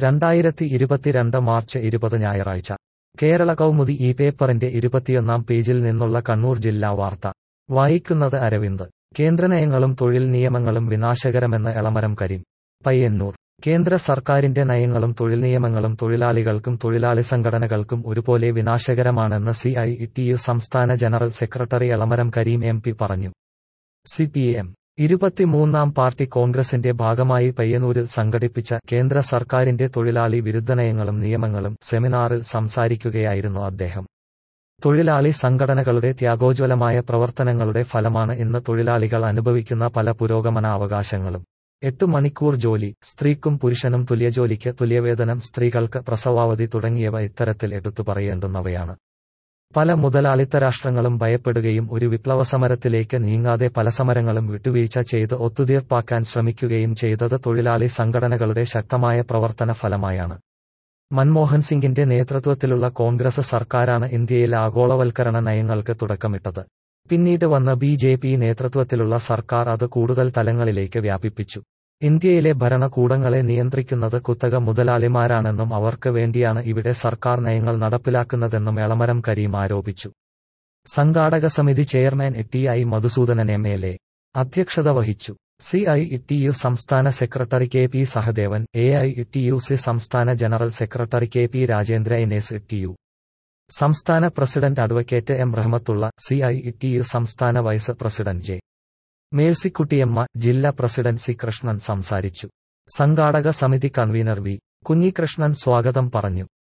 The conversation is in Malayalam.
രണ്ടായിരത്തി ഇരുപത്തിരണ്ട് മാർച്ച് ഇരുപത് ഞായറാഴ്ച കേരള കൗമുദി ഈ പേപ്പറിന്റെ ഇരുപത്തിയൊന്നാം പേജിൽ നിന്നുള്ള കണ്ണൂർ ജില്ലാ വാർത്ത വായിക്കുന്നത് അരവിന്ദ് കേന്ദ്രനയങ്ങളും തൊഴിൽ നിയമങ്ങളും വിനാശകരമെന്ന് എളമരം കരീം പയ്യന്നൂർ കേന്ദ്ര സർക്കാരിന്റെ നയങ്ങളും തൊഴിൽ നിയമങ്ങളും തൊഴിലാളികൾക്കും തൊഴിലാളി സംഘടനകൾക്കും ഒരുപോലെ വിനാശകരമാണെന്ന് സി ഐ ടി യു സംസ്ഥാന general secretary Elamaram Kareem M P പറഞ്ഞു സി പി എം ഇരുപത്തിമൂന്നാം പാർട്ടി കോൺഗ്രസിന്റെ ഭാഗമായി പയ്യന്നൂരിൽ സംഘടിപ്പിച്ച കേന്ദ്ര സർക്കാരിന്റെ തൊഴിലാളി വിരുദ്ധ നയങ്ങളും നിയമങ്ങളും സെമിനാറിൽ സംസാരിക്കുകയായിരുന്നു അദ്ദേഹം തൊഴിലാളി സംഘടനകളുടെ ത്യാഗോജ്വലമായ പ്രവർത്തനങ്ങളുടെ ഫലമാണ് ഇന്ന് തൊഴിലാളികൾ അനുഭവിക്കുന്ന പല പുരോഗമനാവകാശങ്ങളും എട്ടു മണിക്കൂർ ജോലി സ്ത്രീക്കും പുരുഷനും തുല്യജോലിക്ക് തുല്യവേതനം സ്ത്രീകൾക്ക് പ്രസവാവധി തുടങ്ങിയവ ഇത്തരത്തിൽ എടുത്തു പറയേണ്ടുന്നവയാണ് പല മുതലാളിത്ത രാഷ്ട്രങ്ങളും ഭയപ്പെടുകയും ഒരു വിപ്ലവ സമരത്തിലേക്ക് നീങ്ങാതെ പല സമരങ്ങളും വിട്ടുവീഴ്ച ചെയ്ത് ഒത്തുതീർപ്പാക്കാൻ ശ്രമിക്കുകയും ചെയ്തത് തൊഴിലാളി സംഘടനകളുടെ ശക്തമായ പ്രവർത്തന ഫലമായാണ് മൻമോഹൻ സിംഗിന്റെ നേതൃത്വത്തിലുള്ള കോൺഗ്രസ് സർക്കാരാണ് ഇന്ത്യയിൽ ആഗോളവൽക്കരണ നയങ്ങൾക്ക് തുടക്കമിട്ടത് പിന്നീട് വന്ന ബി ജെ പി നേതൃത്വത്തിലുള്ള സർക്കാർ അത് കൂടുതൽ തലങ്ങളിലേക്ക് വ്യാപിപ്പിച്ചു ഇന്ത്യയിലെ ഭരണകൂടങ്ങളെ നിയന്ത്രിക്കുന്നത് കുത്തക മുതലാളിമാരാണെന്നും അവർക്ക് വേണ്ടിയാണ് ഇവിടെ സർക്കാർ നയങ്ങൾ നടപ്പിലാക്കുന്നതെന്നും എളമരം കരീം ആരോപിച്ചു സംഘാടക സമിതി chairman T I Madhusoodanan M L A അധ്യക്ഷത വഹിച്ചു സി ഐ ടി യു സംസ്ഥാന secretary K P Sahadevan A I T U C സംസ്ഥാന general secretary K P Rajendra N S T U സംസ്ഥാന president advocate M Rahmathulla C I T U സംസ്ഥാന വൈസ് പ്രസിഡന്റ് ജെ മേഴ്സിക്കുട്ടിയമ്മ ജില്ലാ പ്രസിഡന്റ് സി കൃഷ്ണൻ സംസാരിച്ചു സംഘാടക സമിതി കൺവീനർ വി കുഞ്ഞികൃഷ്ണൻ സ്വാഗതം പറഞ്ഞു